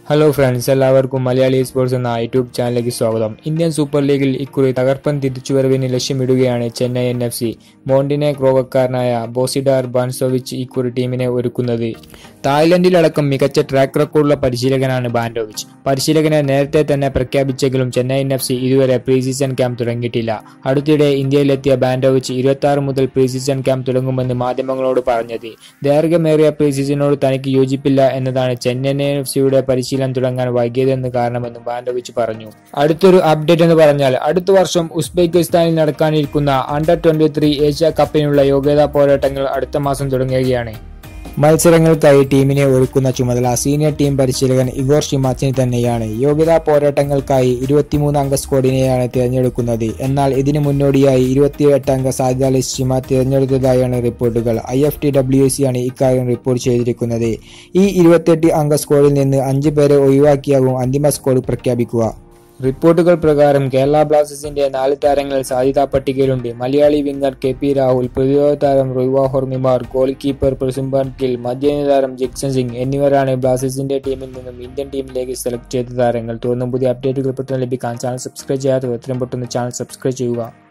hello friends എല്ലാവർക്കും Malayali sports എന്ന YouTube ചാനലിലേക്ക് സ്വാഗതം ഇന്ത്യൻ സൂപ്പർ ലീഗിൽ ഇക്കുറി തകർപ്പൻ തിരിച്ചുവരവിന് ലക്ഷ്യമിടുകയാണ് ചെന്നൈ എൻ എഫ് സി മോണ്ടിനെ ക്രോവക്കാരനായ ബോസിഡാർ ബാൻസോവിച്ച് ഇക്കുറി ടീമിനെ ഒരുക്കുന്നത് തായ്ലൻഡിലടക്കം മികച്ച ട്രാക്ക് റെക്കോർഡുള്ള പരിശീലകനാണ് ബാൻഡോവിച്ച് പരിശീലകനെ നേരത്തെ തന്നെ പ്രഖ്യാപിച്ചെങ്കിലും ചെന്നൈ എൻ എഫ് സി ഇതുവരെ പ്രീ സീസൺ ക്യാമ്പ് തുടങ്ങിയിട്ടില്ല അടുത്തിടെ ഇന്ത്യയിലെത്തിയ ബാൻഡോവിച്ച് ഇരുപത്തി ആറ് മുതൽ പ്രീ സീസൺ ക്യാമ്പ് തുടങ്ങുമെന്ന് മാധ്യമങ്ങളോട് പറഞ്ഞത് ദൈർഘ്യമേറിയ പ്രീ സീസണിനോട് തനിക്ക് യോജിപ്പില്ല എന്നതാണ് ചെന്നൈ എഫ് സിയുടെ പരിശീലനം തുടങ്ങാൻ വൈകിയതെന്ന് കാരണമെന്നും ബാൻഡോവിച്ച് പറഞ്ഞു അടുത്തൊരു അപ്ഡേറ്റ് എന്ന് പറഞ്ഞാൽ അടുത്ത വർഷം ഉസ്ബെക്കിസ്ഥാനിൽ നടക്കാനിരിക്കുന്ന അണ്ടർ ട്വന്റി ത്രീ ഏഷ്യ കപ്പിനുള്ള യോഗ്യതാ പോരാട്ടങ്ങൾ അടുത്ത മാസം തുടങ്ങുകയാണ് മത്സരങ്ങൾക്കായി ടീമിനെ ഒരുക്കുന്ന ചുമതല സീനിയർ ടീം പരിശീലകൻ ഇഗോർ ഷിമാച്ചിന് തന്നെയാണ് യോഗ്യതാ പോരാട്ടങ്ങൾക്കായി ഇരുപത്തിമൂന്ന് അംഗ സ്ക്വാഡിനെയാണ് തിരഞ്ഞെടുക്കുന്നത് എന്നാൽ ഇതിനു മുന്നോടിയായി ഇരുപത്തിയെട്ട് അംഗ സാധ്യതാ ലിസ്റ്റ് ഷിമ തിരഞ്ഞെടുത്തതായാണ് റിപ്പോർട്ടുകൾ I F T W C ആണ് ഇക്കാര്യം റിപ്പോർട്ട് ചെയ്തിരിക്കുന്നത് ഈ ഇരുപത്തിയെട്ട് അംഗ സ്ക്വാഡിൽ നിന്ന് അഞ്ച് പേരെ ഒഴിവാക്കിയാകും അന്തിമ സ്ക്വാഡ് പ്രഖ്യാപിക്കുക റിപ്പോർട്ടുകൾ പ്രകാരം കേരള ബ്ലാസ്റ്റേഴ്സിന്റെ നാല് താരങ്ങൾ സാധ്യതാ പട്ടികയിലുണ്ട് Malayali winger K P Rahul പ്രതിരോധ താരം റുവ ഹോർമിമാർ ഗോൾ കീപ്പർ പ്രസുംബാൻ ഗിൽ മധ്യന താരം ജക്സൺ സിംഗ് എന്നിവരാണ് ബ്ലാസ്റ്റേഴ്സിന്റെ ടീമിൽ നിന്നും ഇന്ത്യൻ ടീമിലേക്ക് സെലക്ട് ചെയ്ത താരങ്ങൾ തുടർന്നും പുതിയ അപ്ഡേറ്റുകൾ പെട്ടെന്ന് ലഭിക്കാൻ ചാനൽ സബ്സ്ക്രൈബ് ചെയ്യാത്തവർ എത്രയും പെട്ടെന്ന് ചാനൽ സബ്സ്ക്രൈബ് ചെയ്യുക